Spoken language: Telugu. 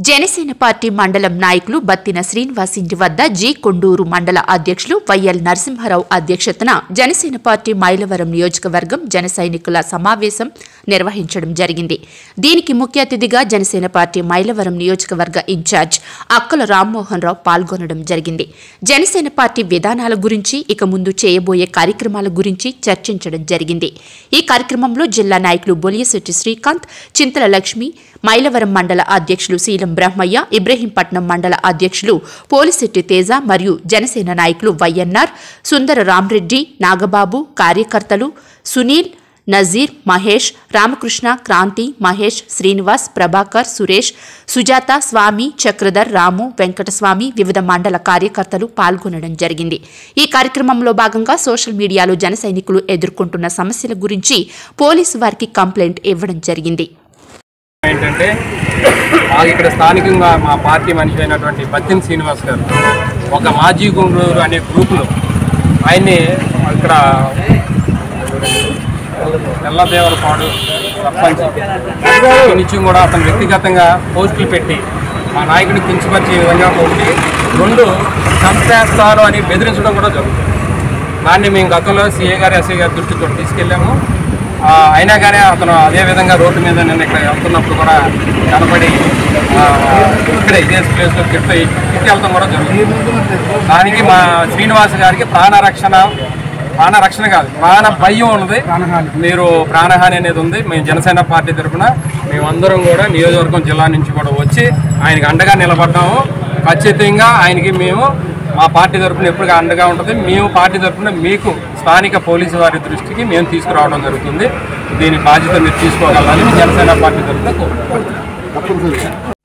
జనసేన పార్టీ మండలం నాయకులు బత్తిన శ్రీనివాస్ ఇంటి వద్ద జి కొండూరు మండల అధ్యక్షులు వైఎల్ నరసింహారావు అధ్యక్షతన జనసేన పార్టీ మైలవరం నియోజకవర్గం జన సైనికుల సమావేశం నిర్వహించడం జరిగింది దీనికి ముఖ్య అతిథిగా జనసేన పార్టీ మైలవరం నియోజకవర్గ ఇన్ఛార్జ్ అక్కల రామ్మోహన్ రావు పాల్గొనడం జరిగింది జనసేన పార్టీ విధానాల గురించి ఇక ముందు చేయబోయే కార్యక్రమాల గురించి చర్చించడం జరిగింది ఈ కార్యక్రమంలో జిల్లా నాయకులు బొలియశెట్టి శ్రీకాంత్ చింతల లక్ష్మి మైలవరం మండల అధ్యక్షులు శీలం బ్రహ్మయ్య ఇబ్రహీంపట్నం మండల అధ్యక్షులు పోలిశెట్టి తేజ మరియు జనసేన నాయకులు వైఎన్ఆర్ సుందర రామ్రెడ్డి నాగబాబు కార్యకర్తలు సునీల్ నజీర్ మహేష్ రామకృష్ణ క్రాంతి మహేష్ శ్రీనివాస్ ప్రభాకర్ సురేష్ సుజాత స్వామి చక్రధర్ రాము వెంకటస్వామి వివిధ మండల కార్యకర్తలు పాల్గొనడం జరిగింది ఈ కార్యక్రమంలో భాగంగా సోషల్ మీడియాలో జన సైనికులు ఎదుర్కొంటున్న సమస్యల గురించి పోలీసు వారికి కంప్లైంట్ ఇవ్వడం జరిగింది ఏంటంటే మాకు ఇక్కడ స్థానికంగా మా పార్టీ మనిషి అయినటువంటి బత్తిన శ్రీనివాస్ గారు ఒక మాజీ గుంటూరు అనే గ్రూపులో ఆయన్ని ఇక్కడ తెల్లదేవరపాడు సర్పంచ్ ఈ నుంచి కూడా అతను వ్యక్తిగతంగా పోస్టులు పెట్టి మా నాయకుడిని కించపరిచే విధంగా ఒకటి రెండు చంపేస్తాను అని బెదిరించడం కూడా జరుగుతుంది దాన్ని మేము గతంలో సీఏ గారు ఎస్ఐ గారి దృష్టికి కూడా తీసుకెళ్ళాము ఆ, అయినా కానీ అతను అదే విధంగా రోడ్డు మీద నేను ఇక్కడ వెళ్తున్నప్పుడు కూడా కనపడి ఆ, ఇక్కడే ఇదే ప్లేస్లో కిట్ కిట్ వెళ్తాం కూడా జరుగుతుంది దానికి మా శ్రీనివాస్ గారికి ప్రాణరక్షణ ప్రాణరక్షణ కాదు ప్రాణ భయం ఉన్నది మీరు ప్రాణహాని అనేది ఉంది మేము జనసేన పార్టీ తరఫున మేమందరం కూడా నియోజకవర్గం జిల్లా నుంచి కూడా వచ్చి ఆయనకి అండగా నిలబడ్డాము ఖచ్చితంగా ఆయనకి మేము మా పార్టీ తరఫున ఎప్పుడు అండగా ఉంటుంది మేము పార్టీ తరఫున మీకు స్థానిక పోలీసు వారి దృష్టికి మేము తీసుకురావడం జరుగుతుంది దీని బాధ్యత మీరు తీసుకోగలని జనసేన పార్టీ తరఫున కోరుకుంటున్నాం